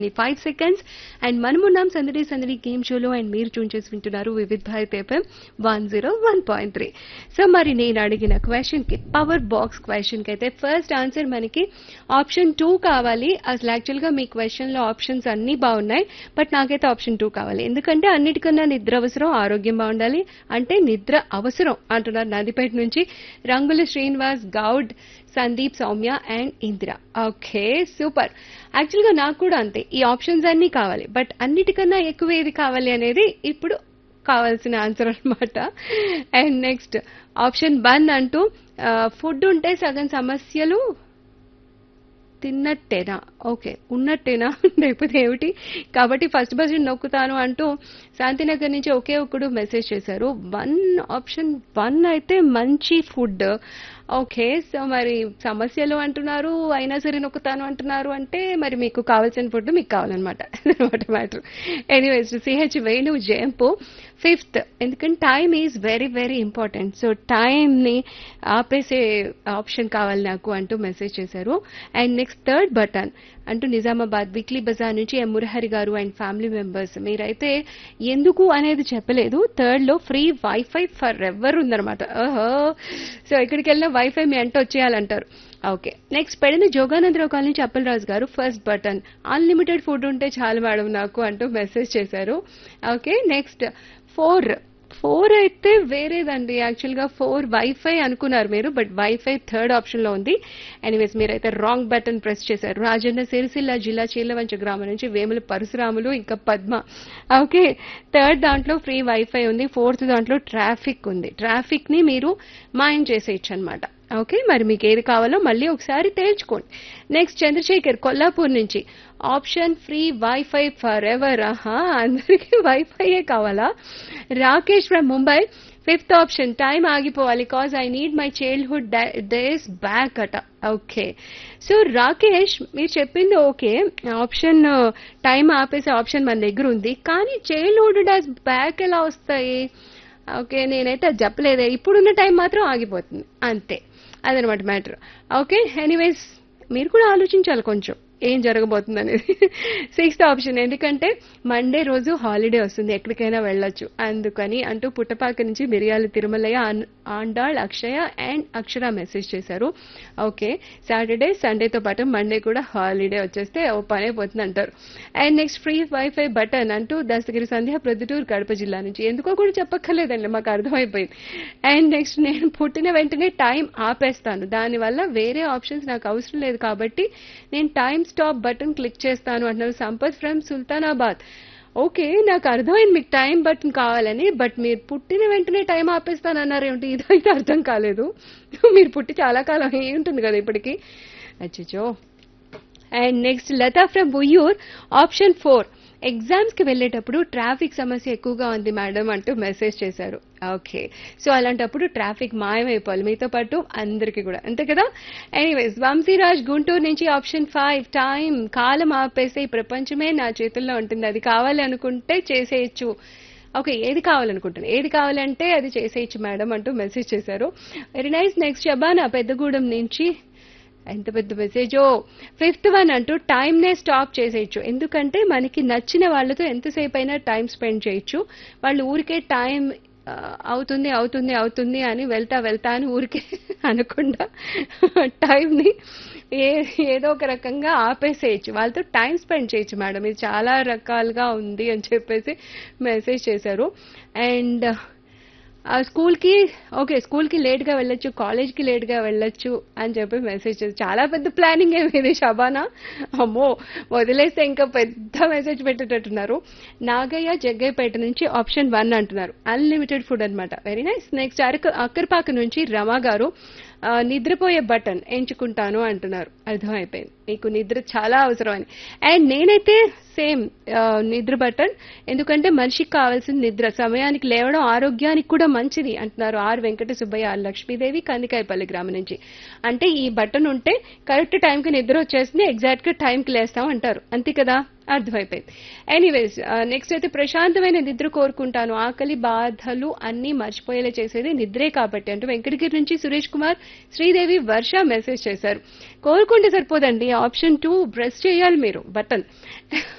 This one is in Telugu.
ఫైవ్ సెకండ్స్ అండ్ మనమున్నాం సందడి సందడి గేమ్ షోలో అండ్ మీరు చూన్ చేసి వింటున్నారు Vividh Bharat FM one zero one point three so మరి నేను అడిగిన క్వశ్చన్ కి పవర్ బాక్స్ క్వశ్చన్ కి అయితే ఫస్ట్ ఆన్సర్ మనకి ఆప్షన్ టూ కావాలి అసలు యాక్చువల్ గా మీ క్వశ్చన్ లో ఆప్షన్స్ అన్ని బాగున్నాయి బట్ నాకైతే ఆప్షన్ టూ కావాలి ఎందుకంటే అన్నిటికన్నా నిద్ర అవసరం ఆరోగ్యం బాగుండాలి అంటే నిద్ర అవసరం అంటున్నారు నందిపేట నుంచి Rangula Srinivas Goud Sandeep Soumya and Indira okay super యాక్చువల్గా నాకు కూడా అంతే ఈ ఆప్షన్స్ అన్నీ కావాలి బట్ అన్నిటికన్నా ఎక్కువ ఏది కావాలి అనేది ఇప్పుడు కావాల్సిన ఆన్సర్ అన్నమాట అండ్ నెక్స్ట్ ఆప్షన్ వన్ అంటూ ఫుడ్ ఉంటే సగం సమస్యలు తిన్నట్టేనా ఓకే ఉన్నట్టేనా లేకపోతే ఏమిటి కాబట్టి ఫస్ట్ బస్ నొక్కుతాను అంటూ శాంతినగర్ నుంచి ఒకే ఒక్కడు మెసేజ్ చేశారు వన్ ఆప్షన్ వన్ అయితే మంచి ఫుడ్ ఓకే సో మరి సమస్యలు అంటున్నారు అయినా సరే నొక్కుతాను అంటున్నారు అంటే మరి మీకు కావాల్సిన ఫుడ్ మీకు కావాలన్నమాట అనమాట మ్యాటర్ ఎనీవేస్ సిహెచ్ వేణు జయంపు ఫిఫ్త్ ఎందుకంటే time is very very important so టైంని ఆపేసే ఆప్షన్ కావాలి నాకు అంటూ మెసేజ్ చేశారు అండ్ నెక్స్ట్ థర్డ్ బటన్ అంటూ నిజామాబాద్ వీక్లీ బజార్ నుంచి ఎం మురహరి గారు అండ్ ఫ్యామిలీ మెంబర్స్ మీరైతే ఎందుకు అనేది చెప్పలేదు థర్డ్ లో ఫ్రీ వైఫై ఫర్ ఎవర్ ఉందన్నమాట ఓహో సో ఎక్కడికి వెళ్ళినా వైఫై మీ అంట వచ్చేయాలంటారు ఓకే నెక్స్ట్ పెడిన జోగానందరావు కాలనీ చప్పలరాజు గారు ఫస్ట్ బటన్ అన్లిమిటెడ్ ఫుడ్ ఉంటే చాలు మేడం నాకు అంటూ మెసేజ్ చేశారు ఓకే నెక్స్ట్ ఫోర్ ఫోర్ అయితే వేరేదండి యాక్చువల్గా ఫోర్ వైఫై అనుకున్నారు మీరు బట్ వైఫై థర్డ్ ఆప్షన్ లో ఉంది ఎనీవేస్ మీరైతే రాంగ్ బటన్ ప్రెస్ చేశారు రాజన్న సిరిసిల్ల జిల్లా చీలవంచ గ్రామం నుంచి వేముల పరశురాములు ఇంకా పద్మ ఓకే థర్డ్ దాంట్లో ఫ్రీ వైఫై ఉంది ఫోర్త్ దాంట్లో ట్రాఫిక్ ఉంది ట్రాఫిక్ ని మీరు మాయం చేసేయచ్చు అనమాట ఓకే మరి మీకు ఏది కావాలో మళ్ళీ ఒకసారి తేల్చుకోండి నెక్స్ట్ చంద్రశేఖర్ కొల్లాపూర్ నుంచి option free WiFi for ever ఆహా అందరికీ వైఫైయే కావాలా Rakesh from Mumbai fifth option time ఆగిపోవాలి cause I need my childhood days back అట ఓకే సో రాకేష్ మీరు చెప్పింది ఓకే ఆప్షన్ టైం ఆపేసే ఆప్షన్ మన దగ్గర ఉంది కానీ చైల్డ్హుడ్ డేస్ బ్యాక్ ఎలా వస్తాయి ఓకే నేనైతే అది చెప్పలేదే ఇప్పుడున్న టైం మాత్రం ఆగిపోతుంది అంతే అదనమాట మ్యాటర్ ఓకే ఎనీవేస్ మీరు కూడా ఆలోచించాలి కొంచెం ఏం జరగబోతుంది అనేది సిక్స్త్ ఆప్షన్ ఎందుకంటే మండే రోజు హాలిడే వస్తుంది ఎక్కడికైనా వెళ్ళొచ్చు అందుకని అంటూ పుట్టపాక నుంచి మిరియాల తిరుమలయ్య ఆన్- ఆండాళ్ అక్షయ అండ్ అక్షర మెసేజ్ చేశారు ఓకే సాటర్డే సండేతో పాటు మండే కూడా హాలిడే వచ్చేస్తే ఓ పని అయిపోతుంది అంటారు and next free WiFi button అంటూ దస్తగిరి సంధ్య ప్రొద్దుటూరు కడప జిల్లా నుంచి ఎందుకో కూడా చెప్పక్కర్లేదండి మాకు అర్థమైపోయింది అండ్ నెక్స్ట్ నేను పుట్టిన వెంటనే టైం ఆపేస్తాను దానివల్ల వేరే ఆప్షన్స్ నాకు అవసరం లేదు కాబట్టి నేను టైం స్టాప్ బటన్ క్లిక్ చేస్తాను అంటున్నారు సంపత్ ఫ్రమ్ సుల్తానాబాద్ ఓకే నాకు అర్థమైంది మీకు టైం బటన్ కావాలని బట్ మీరు పుట్టిన వెంటనే టైం ఆపేస్తానన్నారు ఏమిటి ఇదైతే అర్థం కాలేదు మీరు పుట్టి చాలా కాలం అయి ఉంటుంది కదా ఇప్పటికి అచ్చో and next Latha from Buyyur option four exams కి వెళ్ళేటప్పుడు ట్రాఫిక్ సమస్య ఎక్కువగా ఉంది మేడం అంటూ మెసేజ్ చేశారు ఓకే సో అలాంటప్పుడు ట్రాఫిక్ మాయమైపోవాలి మీతో పాటు అందరికీ కూడా అంతే కదా ఎనీవేస్ వంశీరాజ్ గుంటూరు నుంచి ఆప్షన్ ఫైవ్ టైం కాలం ఆపేసే ఈ ప్రపంచమే నా చేతుల్లో ఉంటుంది అది కావాలి అనుకుంటే చేసేయచ్చు ఓకే ఏది కావాలనుకుంటున్నా ఏది కావాలంటే అది చేసేయచ్చు మేడం అంటూ మెసేజ్ చేశారు very nice next Shabana Peddagudem నుంచి ఎంత పెద్ద మెసేజో ఫిఫ్త్ వన్ అంటూ టైంనే స్టాప్ చేసేయచ్చు ఎందుకంటే మనకి నచ్చిన వాళ్ళతో ఎంతసేపు అయినా టైం స్పెండ్ చేయొచ్చు వాళ్ళు ఊరికే టైం ఆ, అవుతుంది అవుతుంది అవుతుంది అని వెళ్తా వెళ్తా అని ఊరికే అనకుండా టైంని ఏ ఏదో ఒక రకంగా ఆపేసేయచ్చు వాళ్ళతో టైం స్పెండ్ చేయొచ్చు మేడం ఇది చాలా రకాలుగా ఉంది అని చెప్పేసి మెసేజ్ చేశారు అండ్ ఆ స్కూల్కి ఓకే స్కూల్కి లేట్గా వెళ్ళొచ్చు కాలేజ్కి లేట్గా వెళ్ళొచ్చు అని చెప్పి మెసేజ్ చేసి చాలా పెద్ద ప్లానింగ్ ఏమి ఇది షబానా అమ్మో వదిలేస్తే ఇంకా పెద్ద మెసేజ్ పెట్టేటట్టున్నారు నాగయ్య జగ్గయ్యపేట నుంచి ఆప్షన్ వన్ అంటున్నారు అన్లిమిటెడ్ ఫుడ్ అన్నమాట very nice next Araku Akkarpaka నుంచి రమా గారు ఆ, నిద్రపోయే బటన్ ఎంచుకుంటాను అంటున్నారు అర్థమైపోయింది మీకు నిద్ర చాలా అవసరం అని అండ్ నేనైతే సేమ్ నిద్ర బటన్ ఎందుకంటే మనిషికి కావాల్సిన నిద్ర సమయానికి లేవడం ఆరోగ్యానికి కూడా మంచిది అంటున్నారు ఆర్ వెంకట సుబ్బయ్య ఆర్ లక్ష్మీదేవి కందికాయపల్లి గ్రామం నుంచి అంటే ఈ బటన్ ఉంటే కరెక్ట్ టైంకి నిద్ర వచ్చేస్తుంది ఎగ్జాక్ట్ గా టైంకి లేస్తాం అంటారు అంతే కదా అర్థమైపోయింది ఎనీవేస్ నెక్స్ట్ అయితే ప్రశాంతమైన నిద్ర కోరుకుంటాను ఆకలి బాధలు అన్నీ మర్చిపోయేలా చేసేది నిద్రే కాబట్టి అంటూ వెంకటగిరి నుంచి సురేష్ కుమార్ శ్రీదేవి వర్ష మెసేజ్ చేశారు కోరుకుంటే సరిపోదండి ఆప్షన్ టూ ప్రెస్ చేయాలి మీరు బటన్